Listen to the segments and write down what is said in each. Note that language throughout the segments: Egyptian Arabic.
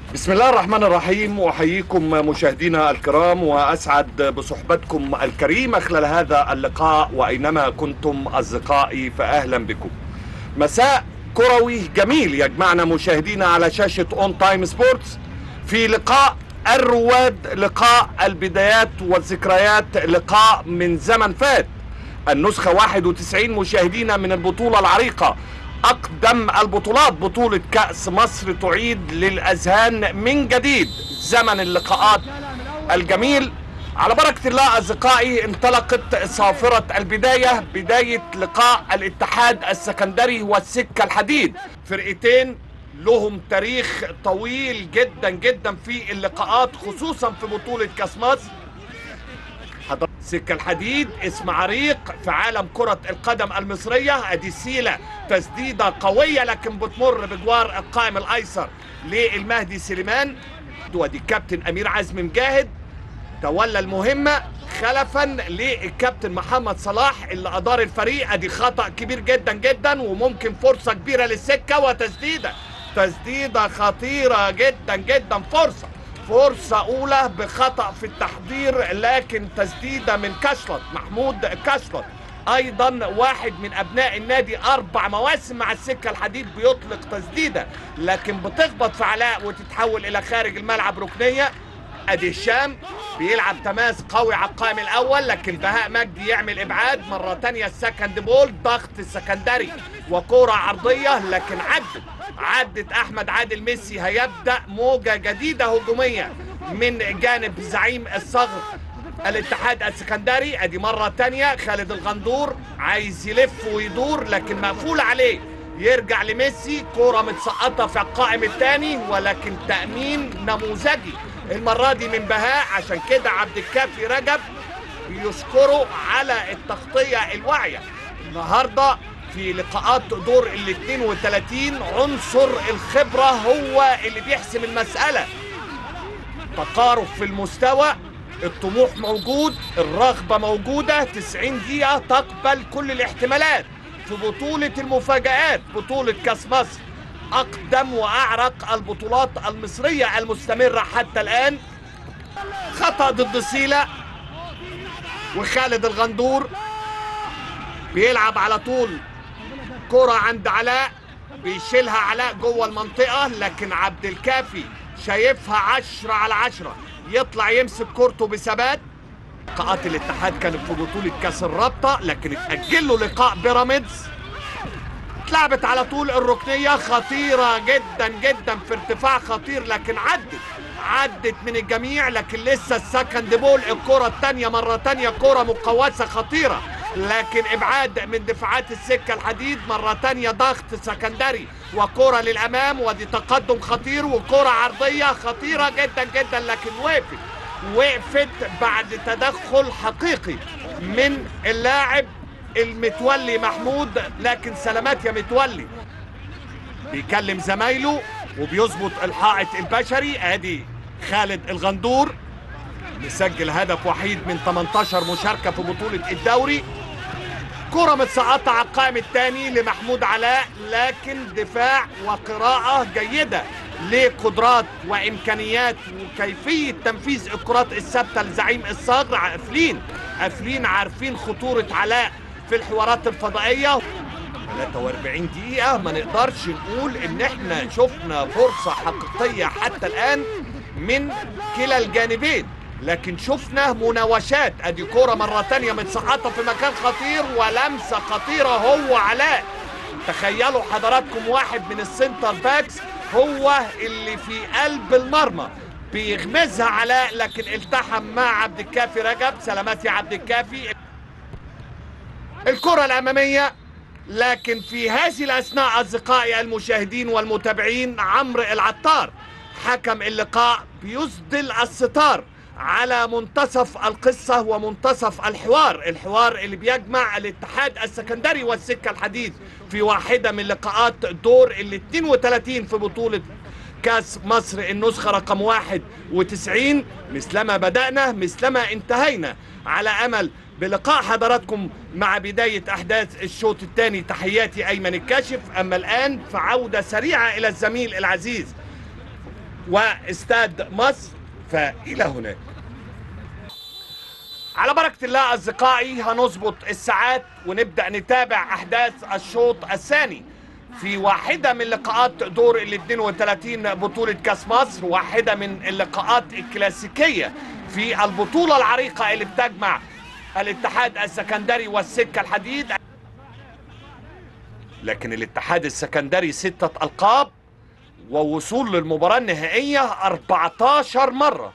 بسم الله الرحمن الرحيم احييكم مشاهدينا الكرام واسعد بصحبتكم الكريمه خلال هذا اللقاء واينما كنتم اصدقائي فاهلا بكم. مساء كروي جميل يجمعنا مشاهدينا على شاشه اون تايم سبورتس في لقاء الرواد لقاء البدايات والذكريات لقاء من زمن فات النسخة 91 مشاهدينا من البطولة العريقة أقدم البطولات بطولة كأس مصر تعيد للأذهان من جديد زمن اللقاءات الجميل على بركة الله أصدقائي انطلقت صافرة البداية بداية لقاء الاتحاد السكندري والسكة الحديد فرقتين لهم تاريخ طويل جدا جدا في اللقاءات خصوصا في بطولة كأس مصر حضر سكة الحديد اسم عريق في عالم كرة القدم المصرية ادي سيلة تسديدة قوية لكن بتمر بجوار القائم الايسر للمهدي سليمان ودي الكابتن امير عزمي مجاهد تولى المهمة خلفا للكابتن محمد صلاح اللي ادار الفريق ادي خطأ كبير جدا جدا وممكن فرصة كبيرة للسكة وتسديدة تسديدة خطيرة جدا جدا فرصة فرصة أولى بخطأ في التحضير لكن تسديدة من كشلط محمود كشلط أيضا واحد من أبناء النادي أربع مواسم مع السكة الحديد بيطلق تسديدة لكن بتخبط في علاء وتتحول إلى خارج الملعب ركنية ادي الشام بيلعب تماس قوي على القائم الاول لكن بهاء مجدي يعمل ابعاد مره تانية السكند بول ضغط السكندري وكوره عرضيه لكن عدت عدت احمد عادل ميسي هيبدا موجه جديده هجوميه من جانب زعيم الصغر الاتحاد السكندري ادي مرة تانية خالد الغندور عايز يلف ويدور لكن مقفول عليه يرجع لميسي كرة متسقطة في القائم الثاني ولكن تأمين نموذجي المرة دي من بهاء عشان كده عبد الكافي رجب يشكره على التغطية الواعية النهاردة في لقاءات دور ال 32 عنصر الخبرة هو اللي بيحسم المسألة تقارب في المستوى الطموح موجود الرغبة موجودة 90 دقيقة تقبل كل الاحتمالات في بطولة المفاجآت بطولة كاس مصر أقدم وأعرق البطولات المصرية المستمرة حتى الآن خطأ ضد سيلا وخالد الغندور بيلعب على طول كرة عند علاء بيشيلها علاء جوه المنطقة لكن عبد الكافي شايفها عشرة على عشرة يطلع يمسك كورته بثبات لقاءات الاتحاد كانت في بطولة كاس الرابطة لكن اتأجل له لقاء بيراميدز اتلعبت على طول الركنية خطيرة جدا جدا في ارتفاع خطير لكن عدت عدت من الجميع لكن لسه السكند بول الكرة التانية مرة تانية كرة مقوسة خطيرة لكن ابعاد من دفاعات السكة الحديد مرة تانية ضغط سكندري وكرة للامام ودي تقدم خطير وكرة عرضية خطيرة جدا جدا لكن وقفت وقفت بعد تدخل حقيقي من اللاعب المتولي محمود لكن سلامات يا متولي بيكلم زمايله وبيظبط الحائط البشري ادي خالد الغندور مسجل هدف وحيد من 18 مشاركة في بطولة الدوري كرة متسقطة على القائم الثاني لمحمود علاء لكن دفاع وقراءة جيدة لقدرات وامكانيات وكيفية تنفيذ الكرات الثابتة لزعيم الصقر قافلين قافلين عارفين خطورة علاء في الحوارات الفضائية 43 دقيقة ما نقدرش نقول ان احنا شفنا فرصة حقيقية حتى الان من كلا الجانبين لكن شفنا مناوشات ادي كرة مرة تانية متسقطة في مكان خطير ولمسة خطيرة هو علاء تخيلوا حضراتكم واحد من السنتر باكس هو اللي في قلب المرمى بيغمزها علاء لكن التحم مع عبد الكافي رجب سلامات يا عبد الكافي الكرة الأمامية لكن في هذه الأثناء أصدقائي المشاهدين والمتابعين عمرو العطار حكم اللقاء بيسدل الستار على منتصف القصة ومنتصف الحوار الحوار اللي بيجمع الاتحاد السكندري والسكة الحديد في واحدة من لقاءات دور ال 32 في بطولة كاس مصر النسخة رقم 91 مثلما بدأنا مثلما انتهينا على أمل بلقاء حضراتكم مع بداية أحداث الشوط الثاني تحياتي أيمن الكاشف أما الآن فعودة سريعة إلى الزميل العزيز واستاد مصر فإلى هناك على بركة الله أصدقائي هنظبط الساعات ونبدأ نتابع أحداث الشوط الثاني في واحدة من لقاءات دور ال 32 بطولة كاس مصر واحدة من اللقاءات الكلاسيكية في البطولة العريقة اللي بتجمع الاتحاد السكندري والسكة الحديد لكن الاتحاد السكندري ستة ألقاب ووصول للمباراة النهائية 14 مرة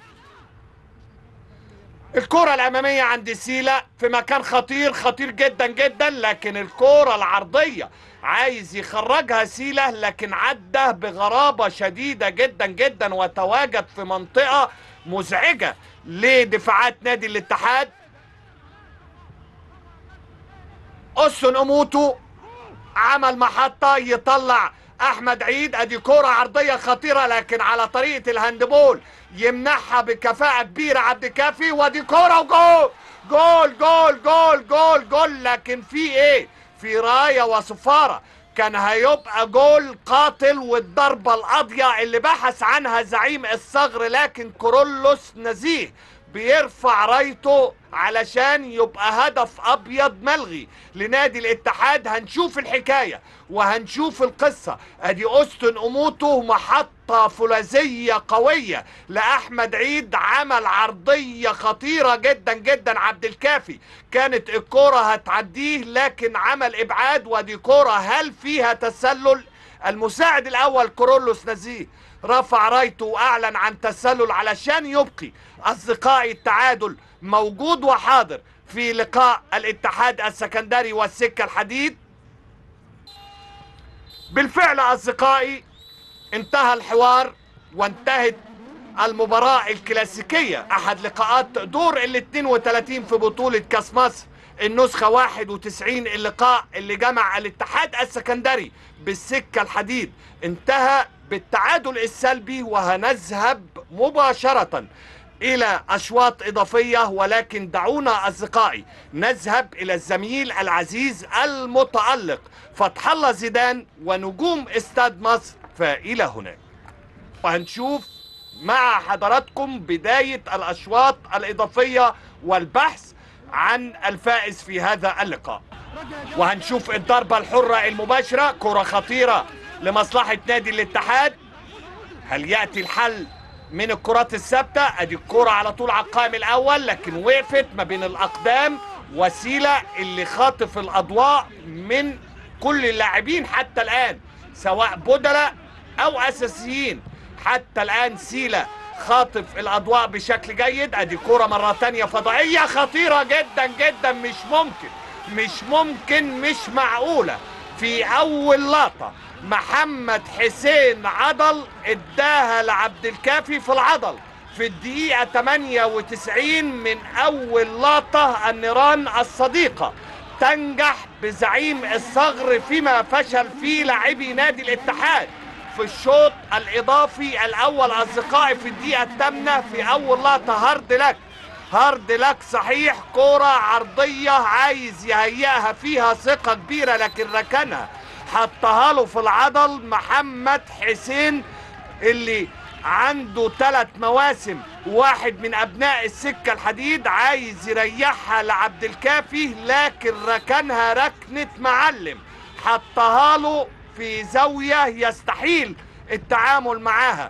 الكرة الأمامية عند سيلا في مكان خطير خطير جدا جدا لكن الكرة العرضية عايز يخرجها سيلا لكن عدى بغرابة شديدة جدا جدا وتواجد في منطقة مزعجة لدفاعات نادي الاتحاد أسن أموتو عمل محطة يطلع احمد عيد ادي كرة عرضية خطيرة لكن على طريقة الهاندبول يمنعها بكفاءة كبيرة عبد الكافي ودي كرة وجول جول جول جول جول جول لكن في ايه في راية وصفارة كان هيبقى جول قاتل والضربة القاضية اللي بحث عنها زعيم الصغر لكن كورولوس نزيه بيرفع رايته علشان يبقى هدف ابيض ملغي لنادي الاتحاد هنشوف الحكايه وهنشوف القصه ادي اوستن اموتو محطه فولاذيه قويه لاحمد عيد عمل عرضيه خطيره جدا جدا عبد الكافي كانت الكوره هتعديه لكن عمل ابعاد ودي كوره هل فيها تسلل المساعد الاول كورولوس نزيه رفع رايته واعلن عن تسلل علشان يبقي اصدقائي التعادل موجود وحاضر في لقاء الاتحاد السكندري والسكة الحديد بالفعل اصدقائي انتهى الحوار وانتهت المباراة الكلاسيكية احد لقاءات دور ال 32 في بطولة كاس مصر النسخة 91 اللقاء اللي جمع الاتحاد السكندري بالسكة الحديد انتهى بالتعادل السلبي وهنذهب مباشرة الى اشواط اضافية ولكن دعونا اصدقائي نذهب الى الزميل العزيز المتألق فتح الله زيدان ونجوم استاد مصر فالى هناك وهنشوف مع حضراتكم بداية الاشواط الاضافية والبحث عن الفائز في هذا اللقاء وهنشوف الضربة الحرة المباشرة كرة خطيرة لمصلحة نادي الاتحاد هل يأتي الحل من الكرات الثابتة ادي الكرة على طول على القائم الاول لكن وقفت ما بين الاقدام وسيلة اللي خاطف الاضواء من كل اللاعبين حتى الان سواء بدلاء او اساسيين حتى الان سيلة خاطف الاضواء بشكل جيد ادي كرة مرة تانية فضائية خطيرة جدا جدا مش ممكن مش ممكن مش معقولة في اول لقطة محمد حسين عضل اداها لعبد الكافي في العضل في الدقيقة 98 من أول لقطة النيران الصديقة تنجح بزعيم الصغر فيما فشل فيه لاعبي نادي الاتحاد في الشوط الإضافي الأول أصدقائي في الدقيقة الثامنة في أول لقطة هارد لك هارد لك صحيح كرة عرضية عايز يهيئها فيها ثقة كبيرة لكن ركنها حطها له في العضل محمد حسين اللي عنده ثلاث مواسم واحد من ابناء السكه الحديد عايز يريحها لعبد الكافي لكن ركنها ركنه معلم حطها له في زاويه يستحيل التعامل معاها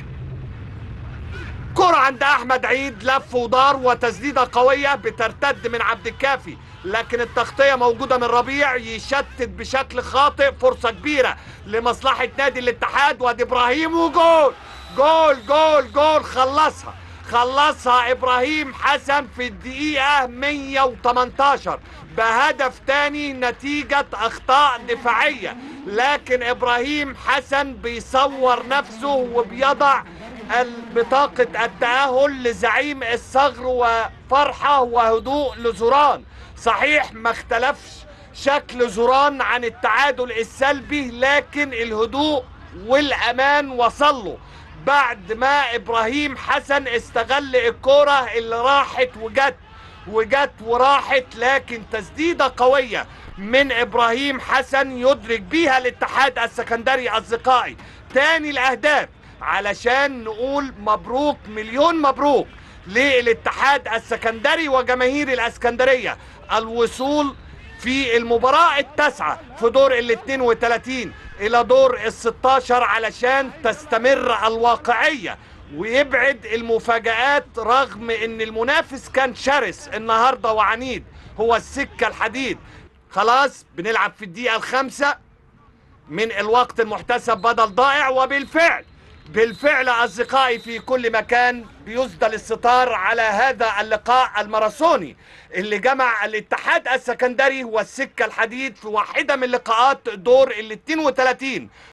كرة عند احمد عيد لف ودار وتسديده قويه بترتد من عبد الكافي لكن التغطيه موجوده من ربيع يشتت بشكل خاطئ فرصه كبيره لمصلحه نادي الاتحاد وادي ابراهيم وجول جول جول جول خلصها خلصها ابراهيم حسن في الدقيقه 118 بهدف تاني نتيجه اخطاء دفاعيه لكن ابراهيم حسن بيصور نفسه وبيضع بطاقة التأهل لزعيم الصغر وفرحة وهدوء لزوران صحيح ما اختلفش شكل زوران عن التعادل السلبي لكن الهدوء والأمان وصله بعد ما إبراهيم حسن استغل الكرة اللي راحت وجت وجت وراحت لكن تسديدة قوية من إبراهيم حسن يدرك بيها الاتحاد السكندري أصدقائي تاني الأهداف علشان نقول مبروك مليون مبروك للاتحاد السكندري وجماهير الاسكندريه الوصول في المباراة التاسعة في دور ال 32 إلى دور ال 16 علشان تستمر الواقعية ويبعد المفاجآت رغم إن المنافس كان شرس النهاردة وعنيد هو السكة الحديد خلاص بنلعب في الدقيقة الخامسة من الوقت المحتسب بدل ضائع وبالفعل بالفعل أصدقائي في كل مكان بيسدل الستار على هذا اللقاء الماراثوني اللي جمع الاتحاد السكندري والسكة الحديد في واحدة من لقاءات دور ال 32